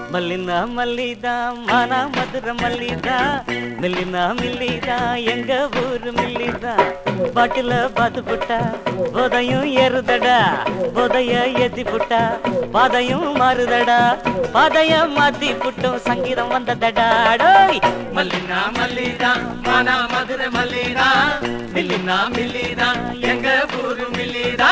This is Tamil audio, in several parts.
மல்லினா மல்லிதா மானா மதுரை மல்லிதா மில்லினா மில்லிதா எங்க ஊரு மில்லிதா பாட்டில பாத்து புட்டா போதையும் ஏறுதடா போதைய ஏத்தி புட்டா பாதையும் மாறுதடா பாதைய மாத்தி புட்டும் சங்கீதம் வந்ததடா டோய் மல்லினா மல்லிதா மானா மதுரை மல்லிதா மில்லினா மில்லிதா எங்க ஊரு மில்லிதா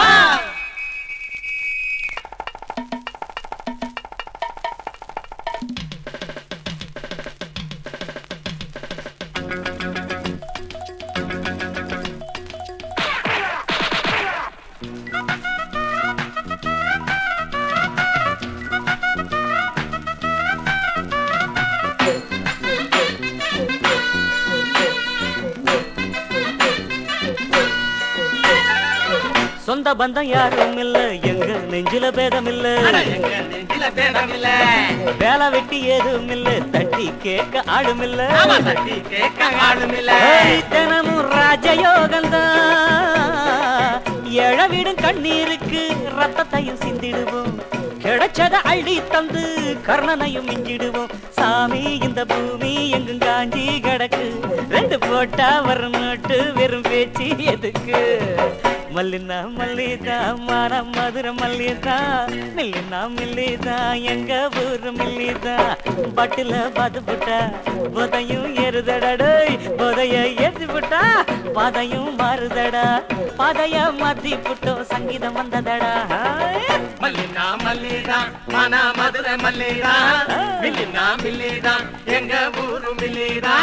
சொந்த பந்தம் யாரும் இல்ல எங்க நெஞ்சில பேதம் இல்ல அட எங்க நெஞ்சில பேதம் இல்ல வேலை வெட்டி ஏதும் இல்ல தட்டி கேட்க ஆடும் இல்ல ஆமா தட்டி கேட்க ஆளும் இல்ல ஏய், தினமும் ராஜயோகந்தான் எழவிடும் கண்ணீருக்கு ரத்தத்தையும் சிந்திடுவோம் கிடைச்சத அள்ளி தந்து கர்ணனையும் மிஞ்சிடுவோம் சாமி இந்த பூமி எங்கும் காஞ்சி கிடக்கு ரெண்டு போட்டா வரும் நோட்டு வெறும் பேச்சு எதுக்கு மல்லினா மல்லிதா மாற மதுரை மல்லிதா மில்லினா மில்லிதா எங்க ஊரு மில்லிதா பட்டுல பாத்து புட்டா போதையும் ஏறுதடா போதைய ஏத்தி புட்டா பாதையும் மாறுதடா பாதைய மாத்தி புட்டோம் சங்கீதம் வந்ததடா மல்லினா மல்லிதா மானா மதுரை மல்லிதா மில்லினா மில்லிதா எங்க ஊரு மில்லிதா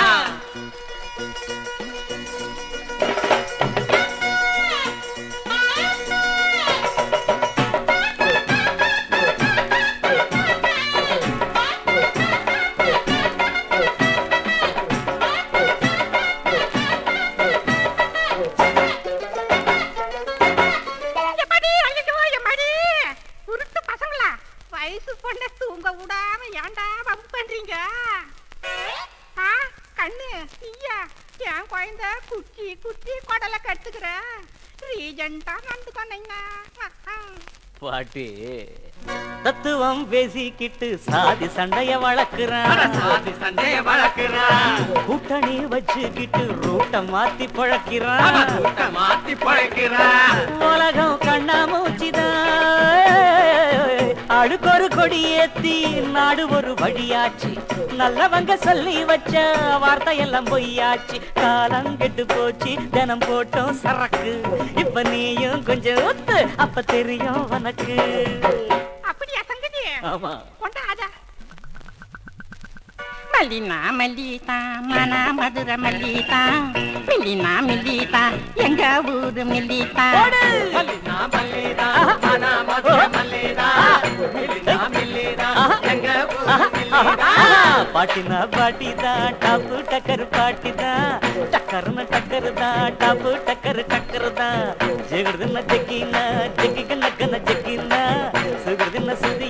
எம்மாடி, அள்ளிட்டு வா, எம்மாடி. உருட்டு பசங்களா வயசு பொண்ணை தூங்க விடாம ஏன்டா வம்பு பண்றீங்க ஆ கண்ணு நீயா என் குழந்தை குச்சி குச்சி குடலை கட்டுக்கிற ரீஜெண்டா நடந்துக்கோனீங்க பாட்டி தத்துவம் பேசிக்கிட்டு சாதி சண்டைய அட வளர்க்குறான் சாதி சண்டைய வளர்க்கிறான் கூட்டணி வச்சுக்கிட்டு ரூட்ட மாத்தி அவன் பழக்கிறான் கூட்ட மாத்தி பழைக்கிறான் உலகம் கண்ணா மூச்சுதான் அழுக்கொரு கொடி ஏத்தி நாடு ஒரு வழியாச்சு நல்லவங்க சொல்லி வச்ச வார்த்தையெல்லாம் பொய்யாச்சு காலம் கெட்டு போச்சு தினம் போட்டோம் சரக்கு இப்ப நீயும் கொஞ்சம் ஒத்து அப்ப தெரியும் உனக்கு அப்படியா சங்கதி ஆமா கொண்டாத மல்லினா மல்லிதா மன மதுரை மல்லிதா மில்லினா மில்லிதா எங்க ஊரு மில்லிதா மல்லினா மல்லிதா மானா மதுரை மல்லிதா மில்லினா மில்லிதா எங்க ஊரு மில்லிதா பாட்டினா பாட்டிதா டாப்பு டக்கர் பாட்டிதா டக்கர்னு டக்கர் தான் டாப்பு டக்கர் டக்கர் தான் ஜெகர்துன ஜெக்கினா ஜெக்கிக நக்கன ஜெக்கினா சுகர்துன சுதி